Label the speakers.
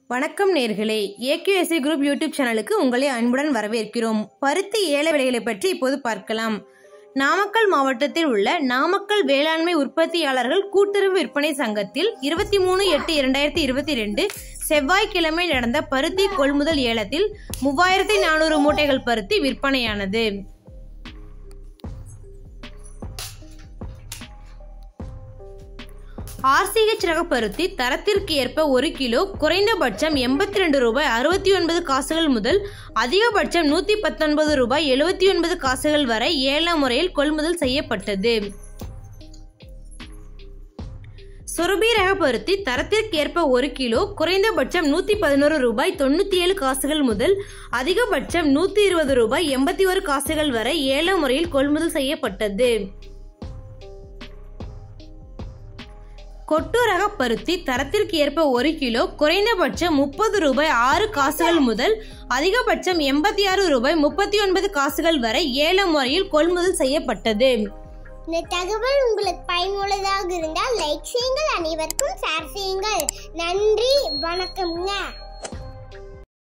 Speaker 1: வணக்கம் நேர்களே AKSC group YouTube சேனலுக்கு உங்களை அன்புடன் வரவேற்கிறோம் பருத்தி ஏல விலைகளை பற்றி இப்போது பார்க்கலாம் நாமக்கல் மாவட்டத்தில் உள்ள நாமக்கல் வேளாண்மை உற்பத்தியாளர்கள் கூட்டுறவு விற்பனை சங்கத்தில் இருபத்தி மூணு எட்டு இரண்டாயிரத்தி இருபத்தி ரெண்டு செவ்வாய்க்கிழமை நடந்த பருத்தி கொள்முதல் ஏலத்தில் மூவாயிரத்தி நானூறு மூட்டைகள் பருத்தி விற்பனையானது ஆர்சிஹெச் ரக பருத்தி தரத்திற்கு ஏற்ப ஒரு கிலோ குறைந்தபட்சம் எண்பத்தி ரெண்டு ரூபாய் அறுபத்தி ஒன்பது காசுகள் முதல் அதிகபட்சம் நூற்றி பத்தொன்பது ரூபாய் எழுபத்தி ஒன்பது காசுகள் வரை ஏல முறையில் கொள்முதல் செய்யப்பட்டது சுரபி ரக பருத்தி தரத்திற்கு ஏற்ப ஒரு கிலோ குறைந்தபட்சம் நூற்றி பதினோரு ரூபாய் தொண்ணூற்றி ஏழு காசுகள் முதல் அதிகபட்சம் நூற்றி இருபது ரூபாய் எண்பத்தி ஒரு காசுகள் வரை ஏல முறையில் கொள்முதல் செய்யப்பட்டது கொட்டு ரக பருத்தி தரத்திற்கு ஏற்ப ஒரு கிலோ குறைந்தபட்சம் முப்பது ரூபாய் ஆறு காசுகள் முதல் அதிகபட்சம் எண்பத்தி ஆறு ரூபாய் முப்பத்தி ஒன்பது காசுகள் வரை ஏல முறையில் கொள்முதல் செய்யப்பட்டது
Speaker 2: இந்த தகவல் உங்களுக்கு பயனுள்ளதாக இருந்தால் லைக் செய்யுங்கள் அனைவருக்கும் ஷேர் செய்யுங்கள் நன்றி வணக்கம்ங்க